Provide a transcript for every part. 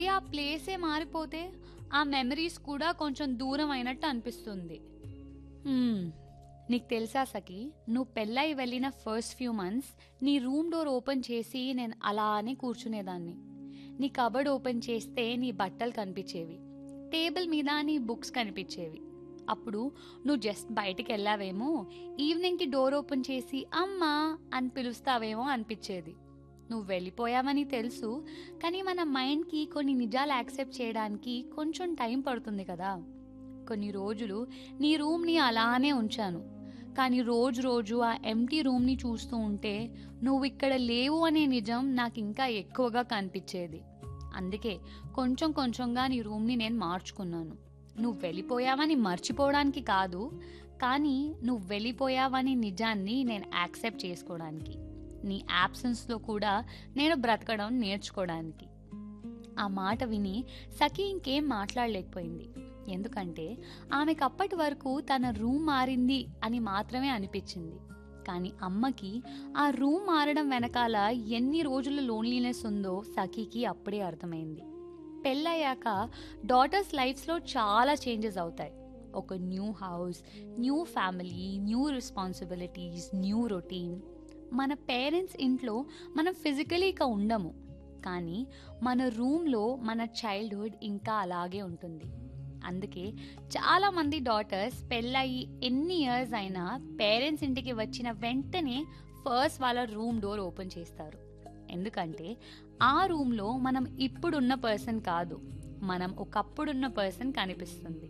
ఆ ప్లేసే మారిపోతే ఆ మెమరీస్ కూడా కొంచెం దూరం అయినట్టు అనిపిస్తుంది హ్మ్, నీకు తెలుసా సఖి నువ్వు పెళ్ళై వెళ్ళిన ఫస్ట్ ఫ్యూ మంత్స్ నీ రూమ్ డోర్ ఓపెన్ చేసి నేను అలానే కూర్చునేదాన్ని నీ కబర్డ్ ఓపెన్ చేస్తే నీ బట్టలు కనిపించేవి టేబుల్ మీద నీ బుక్స్ కనిపించేవి అప్పుడు నువ్వు జస్ట్ బయటికి వెళ్ళావేమో ఈవినింగ్కి డోర్ ఓపెన్ చేసి అమ్మా అని పిలుస్తావేమో అనిపించేది నువ్వు వెళ్ళిపోయావని తెలుసు కానీ మన మైండ్కి కొన్ని నిజాలు యాక్సెప్ట్ చేయడానికి కొంచెం టైం పడుతుంది కదా కొన్ని రోజులు నీ రూమ్ని అలానే ఉంచాను కానీ రోజు రోజు ఆ ఎంటీ రూమ్ని చూస్తూ ఉంటే నువ్వు ఇక్కడ లేవు అనే నిజం నాకు ఇంకా ఎక్కువగా కనిపించేది అందుకే కొంచెం కొంచెంగా నీ రూమ్ని నేను మార్చుకున్నాను నువ్వు వెళ్ళిపోయావని మర్చిపోవడానికి కాదు కానీ నువ్వు వెళ్ళిపోయావని నిజాన్ని నేను యాక్సెప్ట్ చేసుకోవడానికి నీ యాబ్సెన్స్లో కూడా నేను బ్రతకడం నేర్చుకోవడానికి ఆ మాట విని సఖి ఇంకేం మాట్లాడలేకపోయింది ఎందుకంటే ఆమెకు అప్పటి వరకు తన రూమ్ మారింది అని మాత్రమే అనిపించింది కానీ అమ్మకి ఆ రూమ్ మారడం వెనకాల ఎన్ని రోజుల లోన్లీనెస్ ఉందో సఖీకి అప్పుడే అర్థమైంది పెళ్ళయ్యాక డాటర్స్ లైఫ్స్లో చాలా చేంజెస్ అవుతాయి ఒక new house new family new responsibilities new routine మన పేరెంట్స్ ఇంట్లో మనం ఫిజికలీ ఇక ఉండము కానీ మన రూమ్లో మన చైల్డ్హుడ్ ఇంకా అలాగే ఉంటుంది అందుకే చాలామంది డాటర్స్ పెళ్ళయి ఎన్ని ఇయర్స్ అయినా పేరెంట్స్ ఇంటికి వచ్చిన వెంటనే ఫస్ట్ వాళ్ళ రూమ్ డోర్ ఓపెన్ చేస్తారు ఎందుకంటే ఆ రూమ్లో మనం ఇప్పుడున్న పర్సన్ కాదు మనం ఒకప్పుడున్న పర్సన్ కనిపిస్తుంది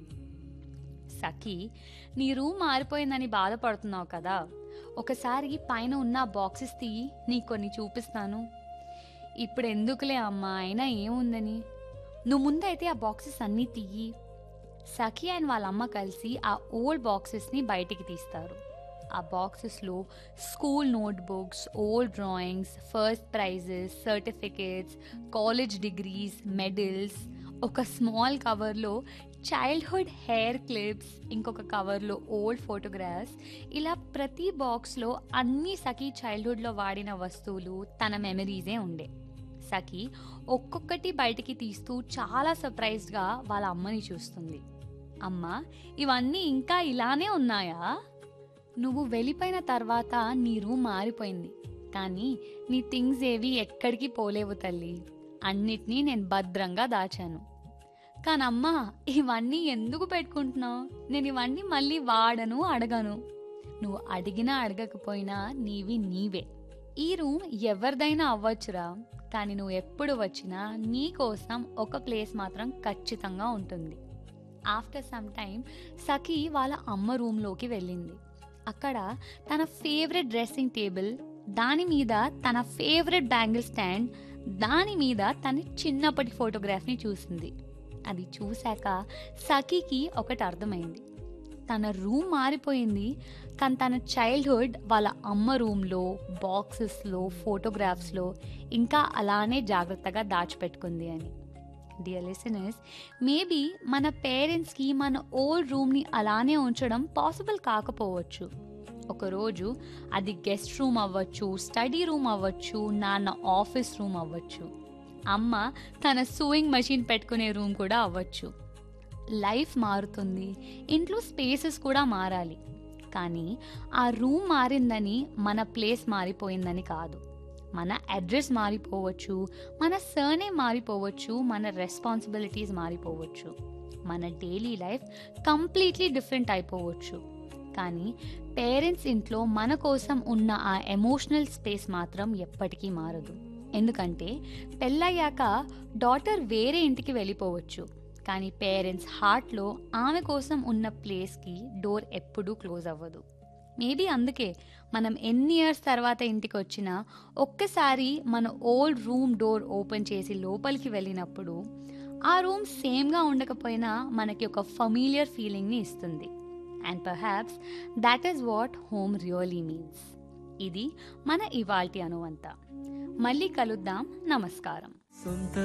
సఖి నీ రూమ్ మారిపోయిందని బాధపడుతున్నావు కదా ఒకసారి పైన ఉన్న బాక్సెస్ తీయి నీ కొన్ని చూపిస్తాను ఇప్పుడు ఎందుకులే అమ్మా అయినా ఏముందని నువ్వు ముందైతే ఆ బాక్సెస్ అన్నీ తీయి సఖి అండ్ వాళ్ళ అమ్మ కలిసి ఆ ఓల్డ్ బాక్సెస్ని బయటికి తీస్తారు ఆ బాక్సెస్లో school notebooks old drawings first prizes certificates college degrees medals ఒక స్మాల్ కవర్లో చైల్డ్హుడ్ హెయిర్ క్లిప్స్ ఇంకొక కవర్లో ఓల్డ్ ఫోటోగ్రాఫ్స్ ఇలా ప్రతి బాక్స్లో అన్ని సఖీ చైల్డ్హుడ్లో వాడిన వస్తువులు తన మెమరీసే ఉండే సఖి ఒక్కొక్కటి బయటికి తీస్తూ చాలా సర్ప్రైజ్డ్గా వాళ్ళ అమ్మని చూస్తుంది అమ్మ ఇవన్నీ ఇంకా ఇలానే ఉన్నాయా నువ్వు వెళ్ళిపోయిన తర్వాత నీ రూమ్ మారిపోయింది కానీ నీ థింగ్స్ ఏవి ఎక్కడికి పోలేవు తల్లి అన్నిటినీ నేను భద్రంగా దాచాను కానీ అమ్మా ఇవన్నీ ఎందుకు పెట్టుకుంటున్నావు నేను ఇవన్నీ మళ్ళీ వాడను అడగను నువ్వు అడిగినా అడగకపోయినా నీవి నీవే ఈ రూమ్ ఎవరిదైనా అవ్వచ్చురా కానీ నువ్వు ఎప్పుడు వచ్చినా నీ కోసం ఒక ప్లేస్ మాత్రం ఖచ్చితంగా ఉంటుంది ఆఫ్టర్ సమ్ టైం సఖి వాళ్ళ అమ్మ రూమ్లోకి వెళ్ళింది అక్కడ తన ఫేవరెట్ డ్రెస్సింగ్ టేబుల్ దాని మీద తన ఫేవరెట్ బ్యాంగిల్ స్టాండ్ దాని మీద తన చిన్నప్పటి ఫోటోగ్రాఫ్ని చూసింది అది చూశాక సఖీకి ఒకటి అర్థమైంది తన రూమ్ మారిపోయింది కానీ తన చైల్డ్హుడ్ వాళ్ళ అమ్మ రూమ్లో బాక్సెస్లో ఫోటోగ్రాఫ్స్లో ఇంకా అలానే జాగ్రత్తగా దాచిపెట్టుకుంది అని డియర్ లిసనర్స్ మేబీ మన పేరెంట్స్కి మన ఓల్డ్ రూమ్ని అలానే ఉంచడం పాసిబుల్ కాకపోవచ్చు ఒకరోజు అది గెస్ట్ రూమ్ అవ్వచ్చు స్టడీ రూమ్ అవ్వచ్చు నాన్న ఆఫీస్ రూమ్ అవ్వచ్చు అమ్మ తన సూయింగ్ మెషిన్ పెట్టుకునే రూమ్ కూడా అవ్వచ్చు లైఫ్ మారుతుంది ఇంట్లో స్పేసెస్ కూడా మారాలి కానీ ఆ రూమ్ మారిందని మన ప్లేస్ మారిపోయిందని కాదు మన అడ్రస్ మారిపోవచ్చు మన సర్నే మారిపోవచ్చు మన రెస్పాన్సిబిలిటీస్ మారిపోవచ్చు మన డైలీ లైఫ్ కంప్లీట్లీ డిఫరెంట్ అయిపోవచ్చు కానీ పేరెంట్స్ ఇంట్లో మన కోసం ఉన్న ఆ ఎమోషనల్ స్పేస్ మాత్రం ఎప్పటికీ మారదు ఎందుకంటే పెళ్ళయ్యాక డాటర్ వేరే ఇంటికి వెళ్ళిపోవచ్చు కానీ పేరెంట్స్ హార్ట్లో ఆమె కోసం ఉన్న ప్లేస్కి డోర్ ఎప్పుడూ క్లోజ్ అవ్వదు మేబీ అందుకే మనం ఎన్ని ఇయర్స్ తర్వాత ఇంటికి వచ్చినా ఒక్కసారి మన ఓల్డ్ రూమ్ డోర్ ఓపెన్ చేసి లోపలికి వెళ్ళినప్పుడు ఆ రూమ్ సేమ్గా ఉండకపోయినా మనకి ఒక ఫమీలియర్ ఫీలింగ్ని ఇస్తుంది and perhaps that is what home really means ఇది మన ఇవాల్టి అనువంత మళ్ళీ కలుద్దాం నమస్కారం